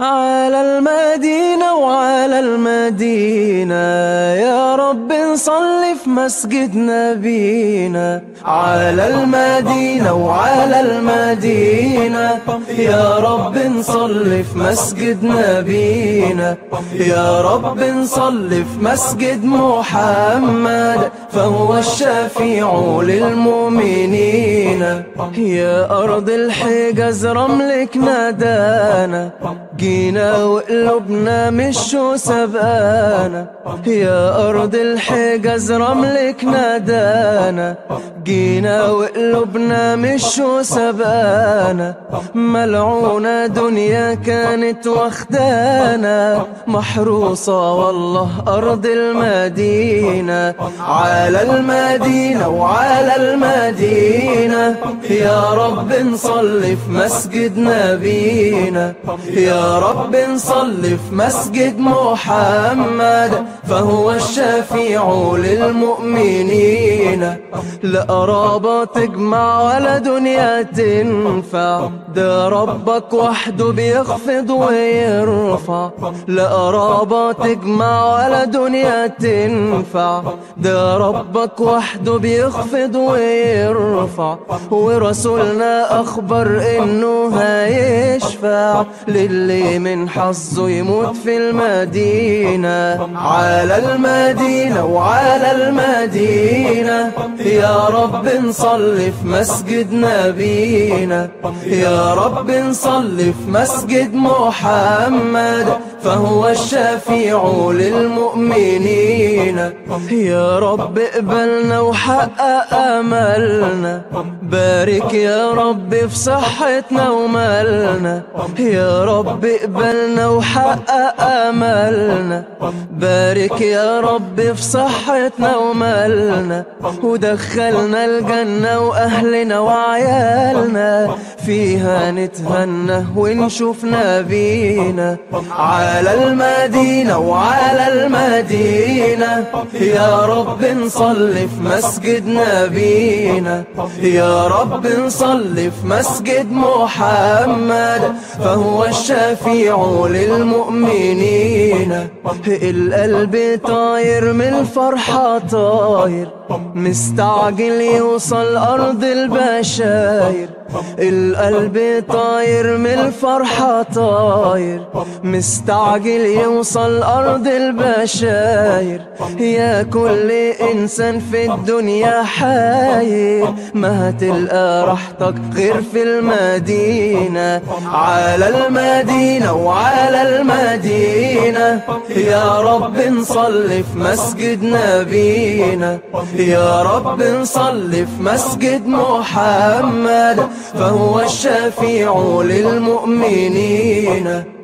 على المدينة وعلى المدينة يا رب نصلي في مسجد نبينا على المدينة وعلى المدينة يا رب نصلي في مسجد نبينا يا رب نصلي في مسجد محمد فهو الشفيع للمؤمنين يا أرض الحجاز رملك نادانا جينا وقلوبنا مش سبقانا يا أرض الحجاز رملك نادانا جينا وقلوبنا مش سبقانا ملعونة دنيا كانت واخدانا محروسة والله أرض المدينة على المدينة وعلى المدينة يا رب نصلي في مسجد نبينا يا رب نصلي في مسجد محمد فهو الشفيع للمؤمنين لا قرابة تجمع ولا دنيا تنفع ده ربك وحده بيخفض ويرفع لا قرابة تجمع ولا دنيا تنفع ده ربك وحده بيخفض ويرفع ورسولنا أخبر إنه هيشفع للي من حظه يموت في المدينة على المدينة وعلى المدينة يا رب نصلي في مسجد نبينا يا رب نصلي في مسجد محمد فهو الشفيع للمؤمنين يا رب اقبلنا وحقق املنا بارك يا رب في صحتنا ومالنا يا رب اقبلنا وحقق املنا بارك يا رب في صحتنا ومالنا ودخلنا الجنة واهلنا وعيالنا فيها نتهنى ونشوف نبينا على المدينة وعلى المدينة يا رب نصلي في مسجد نبينا يا رب نصلي في مسجد محمد فهو الشفيع للمؤمنين القلب طاير من الفرحة طاير مستعجل يوصل أرض البشاير القلب طاير من الفرحة طاير مستعجل يوصل أرض البشاير يا كل إنسان في الدنيا حاير ما هتلقى راحتك غير في المدينة على المدينة وعلى المدينة يا رب نصلي في مسجد نبينا يا رب نصلي في مسجد محمد فهو الشفيع للمؤمنين